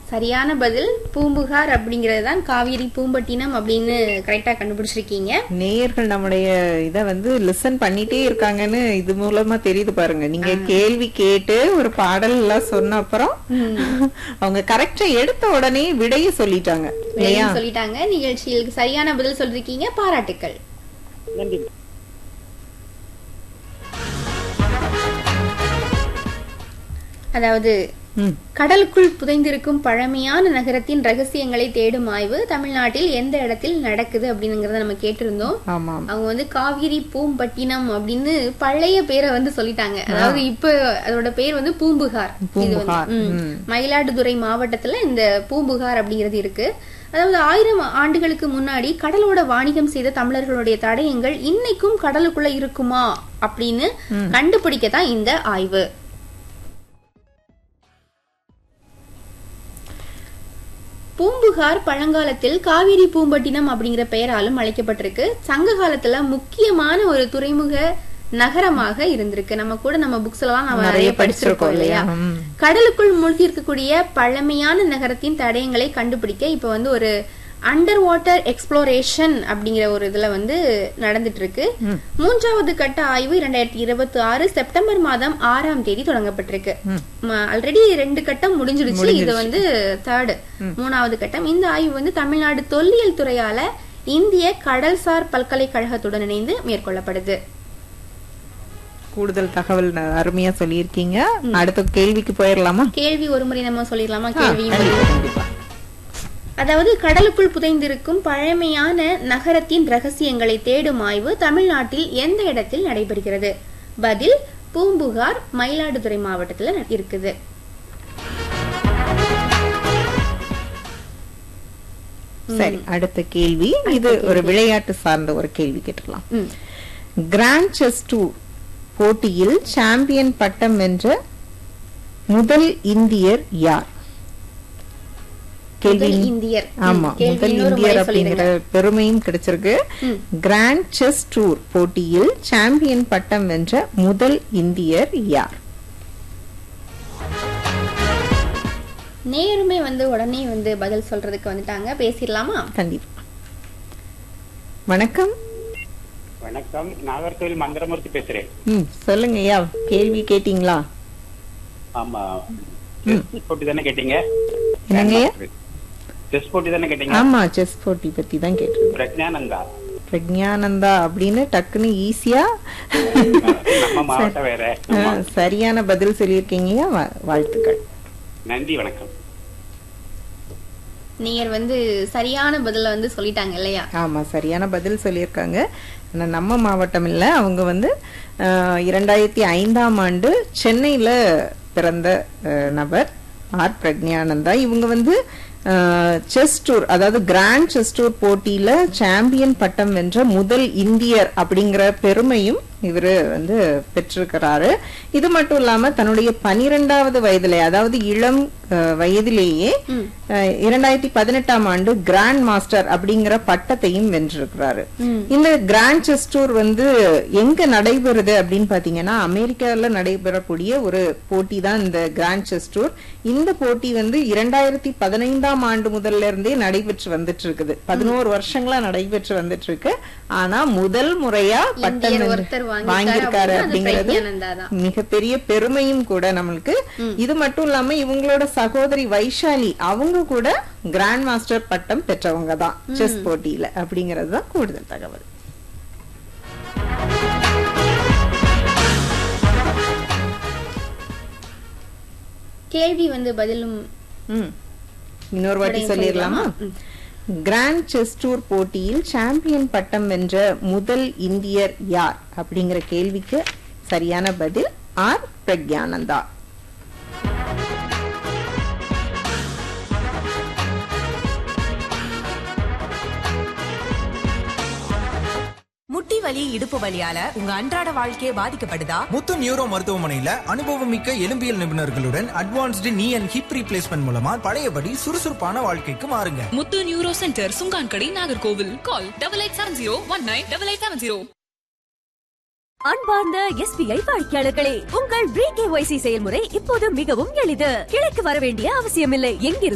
சரியான பதில் பூம்புகார் அப்படிங்கிறது தான் காவேரி பூம்பட்டினம் அப்படின்னு கரெக்டா கண்டுபிடிச்சிருக்கீங்க நேயர்கள் நம்முடைய இத வந்து லிசன் பண்ணிட்டே இருக்காங்கன்னு இது மூலமா தெரியுது பாருங்க நீங்க கேள்வி கேட்டு ஒரு பாடல் எல்லாம் சொன்ன அப்புறம் அவங்க கரெக்டா எடுத்த உடனே விடைய சொல்லிட்டாங்க இல்லையா விடையும் சொல்லிட்டாங்க நிகழ்ச்சியில் சரியான பதில் சொல்லிருக்கீங்க பாராட்டுக்கள் நன்றி அதாவது ம், கடலுக்குள் புதைந்திருக்கும் பழமையான நகரத்தின் ரகசியங்களை தேடும் ஆய்வு தமிழ்நாட்டில் எந்த இடத்தில் நடக்குது அப்படிங்கறத நம்ம கேட்டிருந்தோம் ஆமா அவங்க வந்து காவிரி பூம்பட்டினம் அப்படின்னு பழைய பேரை வந்து சொல்லிட்டாங்க அதாவது இப்ப அதோட பேர் வந்து பூம்புகார் இது வந்து, பூம்புகார், ம், ம். மயிலாடுதுறை மாவட்டத்துல இந்த பூம்புகார் அப்படிங்கிறது இருக்கு அதாவது ஆயிரம் ஆண்டுகளுக்கு முன்னாடி கடலோட வாணிகம் செய்த தமிழர்களுடைய தடயங்கள் இன்னைக்கும் கடலுக்குள்ள இருக்குமா அப்படின்னு கண்டுபிடிக்கத்தான் இந்த ஆய்வு பூம்புகார் பழங்காலத்தில் காவிரி பூம்பட்டினம் அப்படிங்கிற பெயராலும் அழைக்கப்பட்டிருக்கு சங்க காலத்துல முக்கியமான ஒரு துறைமுக நகரமாக இருந்திருக்கு நம்ம கூட நம்ம புக்ஸ் எல்லாம் நம்ம நிறைய படிச்சிருக்கோம் இல்லையா ம். கடலுக்குள் மூழ்கி இருக்கக்கூடிய பழமையான நகரத்தின் தடயங்களை கண்டுபிடிக்க இப்ப வந்து ஒரு அண்டர் வாட்டர் எக்ஸ்ப்ளோரேஷன் அப்படிங்கிற ஒரு இதுல வந்து நடந்துட்டு இருக்கு மூன்றாவது கட்ட ஆய்வு இரண்டாயிரத்தி இருபத்தி ஆறு செப்டம்பர் மாதம் ஆறாம் தேதி தொடங்கப்பட்டிருக்கு ஆல்ரெடி ரெண்டு கட்டம் முடிஞ்சிடுச்சு இது வந்து தேர்டு மூணாவது கட்டம் இந்த ஆய்வு வந்து தமிழ்நாடு தொல்லியல் துறையால இந்திய கடல்சார் பல்கலைக்கழகத்துடன் இணைந்து மேற்கொள்ளப்படுது கூடுதல் தகவல் ந- அருமையா சொல்லியிருக்கீங்க அடுத்த கேள்விக்கு போயிடலாமா கேள்வி ஒரு முறை நம்ம சொல்லிடலாமா கேள்வி கண்டிப்பா, கண்டிப்பா. அதாவது கடலுக்குள் புதைந்திருக்கும் பழமையான நகரத்தின் ரகசியங்களை தேடும் ஆய்வு தமிழ்நாட்டில் எந்த இடத்தில் நடைபெறுகிறது பதில் பூம்புகார் மயிலாடுதுறை மாவட்டத்துல ந- இருக்குது சரி அடுத்த கேள்வி இது ஒரு விளையாட்டு சார்ந்த ஒரு கேள்வி கேட்டுக்கலாம் ம். கிராண்ட் செஸ் டூர் போட்டியில் சாம்பியன் பட்டம் வென்ற முதல் இந்தியர் யார் கேள்வி முதல் இந்தியர் ம், ஆமா கேள்வி முதல் இன்னொரு இந்தியர் முறை அப்படிங்கிற சொல்லிடுங்க பெருமையும் கிடைச்சிருக்கு ம். கிராண்ட் செஸ் டூர் போட்டியில் சாம்பியன் பட்டம் வென்ற முதல் இந்தியர் யார் நேருமே வந்து உடனே வந்து பதில் சொல்றதுக்கு வந்துட்டாங்க பேசிடலாமா கண்டிப்பா வணக்கம் வணக்கம் நாகர்கோவில் மந்திரமூர்த்தி பேசுறேன் ம் சொல்லுங்க ஐயா கேள்வி கேட்டீங்களா ஆமா செஸ் போட்டி தானே கேட்டீங்க என்னங்கய்யா? செஸ் போட்டி தானே கேட்டீங்க ஆமா செஸ் போட்டி பத்தி தான் கேட்டிருக்கேன் பிரக்ஞானந்தா பிரக்ஞானந்தா அப்படின்னு டக்குன்னு ஈஸியா நம்ம மாவட்டம் வேற ஆ, சரியான பதில் சொல்லியிருக்கீங்க வா- வாழ்த்துக்கள் நன்றி வணக்கம் நேயர் வந்து சரியான பதில வந்து சொல்லிட்டாங்க இல்லையா ஆமா சரியான பதில் சொல்லியிருக்காங்க ஆனா நம்ம மாவட்டம் இல்ல அவங்க வந்து ஆ, இரண்டாயிரத்தி ஐந்தாம் ஆண்டு சென்னையில பிறந்த ஆ, நபர் ஆர் பிரக்ஞானந்தா இவங்க வந்து செஸ் டூர் அதாவது கிராண்ட் செஸ் டூர் போட்டியில சாம்பியன் பட்டம் வென்ற முதல் இந்தியர் அப்படிங்கிற பெருமையும் இவரு வந்து பெற்றிருக்கிறாரு இது மட்டும் இல்லாம தன்னுடைய பனிரெண்டாவது வயதிலே அதாவது இளம் அஹ், வயதிலேயே அஹ், இரண்டாயிரத்தி பதினெட்டாம் ஆண்டு கிராண்ட் மாஸ்டர் அப்படிங்கிற பட்டத்தையும் வென்றிருக்கிறாரு இந்த கிராண்ட் செஸ் டூர் வந்து எங்க நடைபெறுது அப்படின்னு பாத்தீங்கன்னா அமெரிக்கால நடைபெறக்கூடிய ஒரு போட்டி தான் இந்த கிராண்ட் செஸ் டூர் இந்த போட்டி வந்து இரண்டாயிரத்தி பதினைந்தாம் ஆண்டு முதல்ல இருந்தே நடைபெற்று வந்துட்டு இருக்குது பதினோரு வருஷங்களா நடைபெற்று வந்துட்டு இருக்கு ஆனா முதல் முறையா பட்டம் இந்தியர் வென்று- ஒருத்தர் வாங்கியிருக்காரு வாங்கியிருக்காரு அப்படின்னா அது அப்படிங்கிறது பிரக்ஞானந்தா தான். மிகப்பெரிய பெருமையும் கூட நம்மளுக்கு இது மட்டும் இல்லாம இவங்களோட சகோதரி வைஷாலி அவங்க கூட கிராண்ட் மாஸ்டர் பட்டம் பெற்றவங்க தான் செஸ் போட்டியில அப்படிங்கிறது தான் கூடுதல் தகவல் கேள்வி வந்து பதிலும் ம். இன்னொரு வாட்டி விடையும் சொல்லிடலாமா சொல்லலாமா? கிராண்ட் செஸ் டூர் போட்டியில் சாம்பியன் பட்டம் வென்ற முதல் இந்தியர் யார் அப்படிங்கிற கேள்விக்கு சரியான பதில் ஆர் பிரக்யானந்தா முட்டி வலி இடுப்பு வலியால உங்க அன்றாட வாழ்க்கையே பாதிக்கப்படுதா முத்து நியூரோ மருத்துவமனையில அனுபவமிக்க எலும்பியல் நிபுணர்களுடன் அட்வான்ஸ்டு நீ அண்ட் ஹிப் ரீப்ளேஸ்மெண்ட் மூலமா பழையபடி சுறுசுறுப்பான வாழ்க்கைக்கு மாறுங்க Muthu neuro centre Sungankadai Nagercoil call double eight seven zero one nine double eight seven zero அன்பார்ந்த எஸ்பிஐ வாடிக்கையாளர்களே உங்கள் பிகேஒய்சி செயல்முறை இப்போது மிகவும் எளிது கிளைக்கு வர வேண்டிய அவசியமில்லை எங்கிருந்து